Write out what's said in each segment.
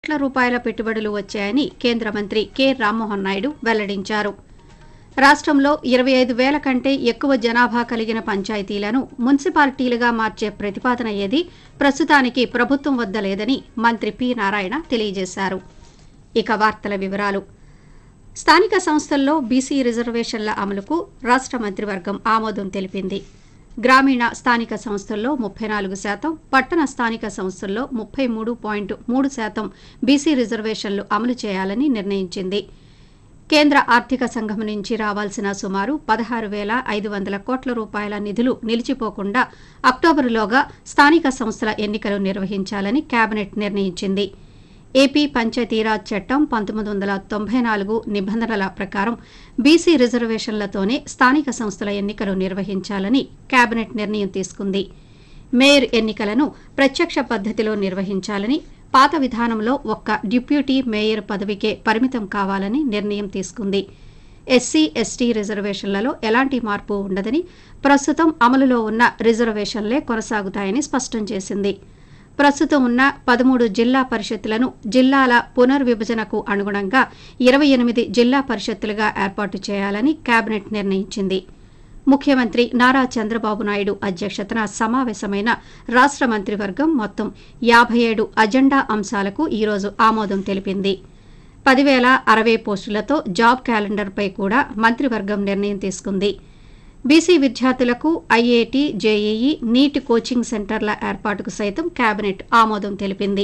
కోట్ల రూపాయల పెట్టుబడులు వచ్చాయని కేంద్ర మంత్రి కె రామ్మోహన్ నాయుడు వెల్లడించారు రాష్ట్రంలో ఇరవై ఐదు వేల కంటే ఎక్కువ జనాభా కలిగిన పంచాయతీలను మున్సిపాలిటీలుగా మార్చే ప్రతిపాదన ఏది ప్రస్తుతానికి ప్రభుత్వం వద్ద లేదని మంత్రి పి నారాయణ తెలియజేశారు ఇక వార్తల వివరాలు స్థానిక సంస్థల్లో బీసీ రిజర్వేషన్ల అమలుకు రాష్ట్ర మంత్రివర్గం ఆమోదం తెలిపింది గ్రామీణ స్థానిక సంస్థల్లో ముప్పై నాలుగు శాతం పట్టణ స్థానిక సంస్థల్లో ముప్పై మూడు పాయింట్ మూడు శాతం బీసీ రిజర్వేషన్లు అమలు చేయాలని నిర్ణయించింది కేంద్ర ఆర్థిక సంఘం నుంచి రావాల్సిన సుమారు పదహారు వేల ఐదు వందల కోట్ల రూపాయల నిధులు నిలిచిపోకుండా అక్టోబరులోగా స్థానిక సంస్థల ఎన్నికలు నిర్వహించాలని కేబినెట్ నిర్ణయించింది ఏపీ పంచాయతీరాజ్ చట్టం పంతొమ్మిది వందల తొంభై నాలుగు నిబంధనల ప్రకారం బీసీ రిజర్వేషన్లతోనే స్థానిక సంస్థల ఎన్నికలు నిర్వహించాలని కేబినెట్ నిర్ణయం తీసుకుంది మేయర్ ఎన్నికలను ప్రత్యక్ష పద్ధతిలో నిర్వహించాలని పాత విధానంలో ఒక్క డిప్యూటీ మేయర్ పదవికే పరిమితం కావాలని నిర్ణయం తీసుకుంది ఎస్సీ ఎస్టీ రిజర్వేషన్లలో ఎలాంటి మార్పు ఉండదని ప్రస్తుతం అమలులో ఉన్న రిజర్వేషన్లే కొనసాగుతాయని స్పష్టం చేసింది ప్రస్తుతం ఉన్న పదమూడు జిల్లా పరిషత్తులను జిల్లాల పునర్విభజనకు అనుగుణంగా ఇరవై ఎనిమిది జిల్లా పరిషత్తులుగా ఏర్పాటు చేయాలని కేబినెట్ నిర్ణయించింది ముఖ్యమంత్రి నారా చంద్రబాబు నాయుడు అధ్యక్షతన సమావేశమైన రాష్ట్ర మంత్రివర్గం మొత్తం యాభై ఏడు అజెండా అంశాలకు ఈరోజు ఆమోదం తెలిపింది పదివేల అరవై పోస్టులతో జాబ్ క్యాలెండర్పై కూడా మంత్రివర్గం నిర్ణయం తీసుకుంది బీసీ విద్యార్థులకు ఐఐటి జేఈఈ నీట్ కోచింగ్ సెంటర్ల ఏర్పాటుకు సైతం కేబినెట్ ఆమోదం తెలిపింది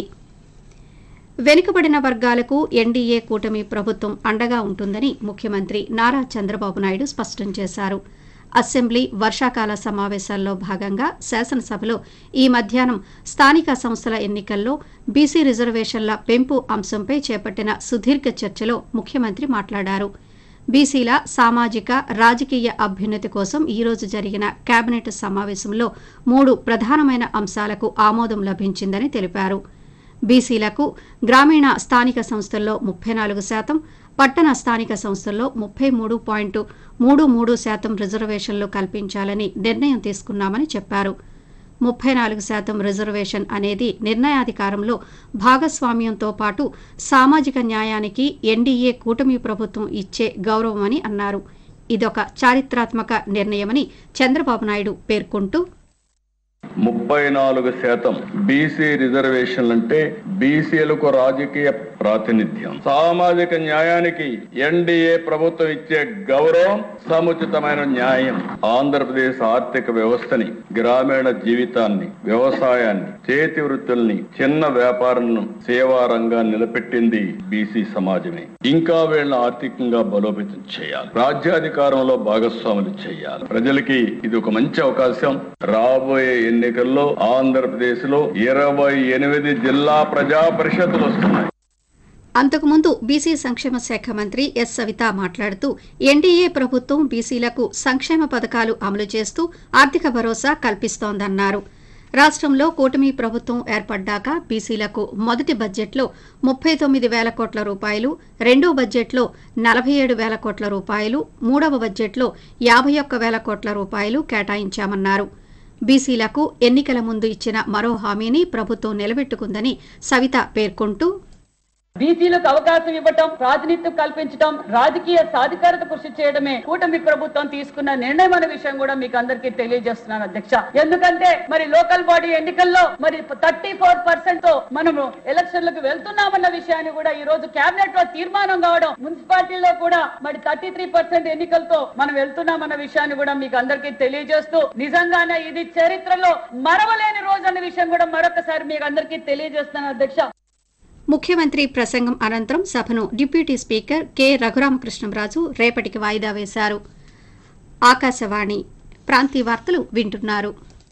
వెనుకబడిన వర్గాలకు ఎన్డీఏ కూటమి ప్రభుత్వం అండగా ఉంటుందని ముఖ్యమంత్రి నారా చంద్రబాబు నాయుడు స్పష్టం చేశారు అసెంబ్లీ వర్షాకాల సమావేశాల్లో భాగంగా శాసనసభలో ఈ మధ్యాహ్నం స్థానిక సంస్థల ఎన్నికల్లో బీసీ రిజర్వేషన్ల పెంపు అంశంపై చేపట్టిన సుదీర్ఘ చర్చలో ముఖ్యమంత్రి మాట్లాడారు బీసీల సామాజిక రాజకీయ అభ్యున్నతి కోసం ఈ రోజు జరిగిన కేబినెట్ సమావేశంలో మూడు ప్రధానమైన అంశాలకు ఆమోదం లభించిందని తెలిపారు బీసీలకు గ్రామీణ స్థానిక సంస్థల్లో ముప్పై నాలుగు శాతం పట్టణ స్థానిక సంస్థల్లో ముప్పై మూడు పాయింట్ మూడు మూడు శాతం రిజర్వేషన్లు కల్పించాలని నిర్ణయం తీసుకున్నామని చెప్పారు ముప్పై నాలుగు శాతం రిజర్వేషన్ అనేది నిర్ణయాధికారంలో భాగస్వామ్యంతో పాటు సామాజిక న్యాయానికి ఎన్డీఏ కూటమి ప్రభుత్వం ఇచ్చే గౌరవమని అన్నారు ఇదొక చారిత్రాత్మక నిర్ణయమని చంద్రబాబు నాయుడు పేర్కొంటూ ముప్పై నాలుగు శాతం బీసీ రిజర్వేషన్లు అంటే బీసీలకు రాజకీయ ప్రాతినిధ్యం సామాజిక న్యాయానికి ఎన్డీఏ ప్రభుత్వం ఇచ్చే గౌరవం సముచితమైన న్యాయం ఆంధ్రప్రదేశ్ ఆర్థిక వ్యవస్థని గ్రామీణ జీవితాన్ని వ్యవసాయాన్ని చేతి వృత్తుల్ని చిన్న వ్యాపారాలను సేవా రంగాన్ని నిలబెట్టింది బీసీ సమాజమే ఇంకా వీళ్ళని ఆర్థికంగా బలోపేతం చేయాలి రాజ్యాధికారంలో భాగస్వాములు చేయాలి ప్రజలకి ఇది ఒక మంచి అవకాశం రాబోయే ఎన్నికల్లో ఆంధ్రప్రదేశ్ లో ఇరవై ఎనిమిది జిల్లా ప్రజా పరిషత్తులు వస్తున్నాయి అంతకుముందు బీసీ సంక్షేమ శాఖ మంత్రి ఎస్ సవిత మాట్లాడుతూ ఎన్డీఏ ప్రభుత్వం బీసీలకు సంక్షేమ పథకాలు అమలు చేస్తూ ఆర్థిక భరోసా కల్పిస్తోందన్నారు రాష్ట్రంలో కూటమి ప్రభుత్వం ఏర్పడ్డాక బీసీలకు మొదటి బడ్జెట్లో ముప్పై తొమ్మిది వేల కోట్ల రూపాయలు రెండో బడ్జెట్లో నలభై ఏడు వేల కోట్ల రూపాయలు మూడవ బడ్జెట్లో యాభై ఒక్క వేల కోట్ల రూపాయలు కేటాయించామన్నారు బీసీలకు ఎన్నికల ముందు ఇచ్చిన మరో హామీని ప్రభుత్వం నిలబెట్టుకుందని సవిత పేర్కొంటూ బీసీలకు అవకాశం ఇవ్వటం ప్రాతినిధ్యం కల్పించడం రాజకీయ సాధికారత కృషి చేయడమే కూటమి ప్రభుత్వం తీసుకున్న నిర్ణయం అనే విషయం కూడా మీకు అందరికీ తెలియజేస్తున్నాను అధ్యక్ష ఎందుకంటే మరి లోకల్ బాడీ ఎన్నికల్లో మరి థర్టీ ఫోర్ పర్సెంట్ తో మనము ఎలక్షన్లకు వెళ్తున్నామన్న విషయాన్ని కూడా ఈ రోజు కేబినెట్ లో తీర్మానం కావడం మున్సిపాలిటీలో కూడా మరి థర్టీ త్రీ పర్సెంట్ ఎన్నికలతో మనం వెళ్తున్నామన్న విషయాన్ని కూడా మీకు అందరికీ తెలియజేస్తూ నిజంగానే ఇది చరిత్రలో మరవలేని రోజు అన్న విషయం కూడా మరొకసారి మీకు అందరికీ తెలియజేస్తున్నాను అధ్యక్ష ముఖ్యమంత్రి ప్రసంగం అనంతరం సభను డిప్యూటీ స్పీకర్ కె రఘురామకృష్ణంరాజు రేపటికి వాయిదా వేశారు ఆకాశవాణి ప్రాంతీయ వార్తలు వింటున్నారు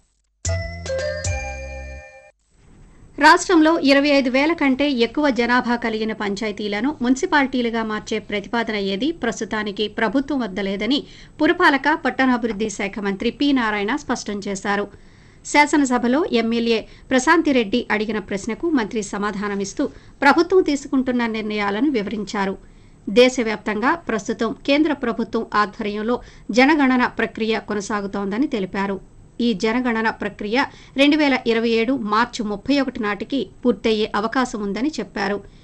రాష్ట్రంలో ఇరవై ఐదు వేల కంటే ఎక్కువ జనాభా కలిగిన పంచాయతీలను మున్సిపాలిటీలుగా మార్చే ప్రతిపాదన ఏది ప్రస్తుతానికి ప్రభుత్వం వద్ద లేదని పురపాలక పట్టణాభివృద్ది శాఖ మంత్రి పి నారాయణ స్పష్టం చేశారు శాసనసభలో ఎమ్మెల్యే ప్రశాంతిరెడ్డి అడిగిన ప్రశ్నకు మంత్రి సమాధానమిస్తూ ప్రభుత్వం తీసుకుంటున్న నిర్ణయాలను వివరించారు దేశవ్యాప్తంగా ప్రస్తుతం కేంద్ర ప్రభుత్వం ఆధ్వర్యంలో జనగణన ప్రక్రియ కొనసాగుతోందని తెలిపారు ఈ జనగణన ప్రక్రియ రెండు వేల ఇరవై ఏడు మార్చి ముప్పై ఒకటి నాటికి పూర్తయ్యే అవకాశం ఉందని చెప్పారు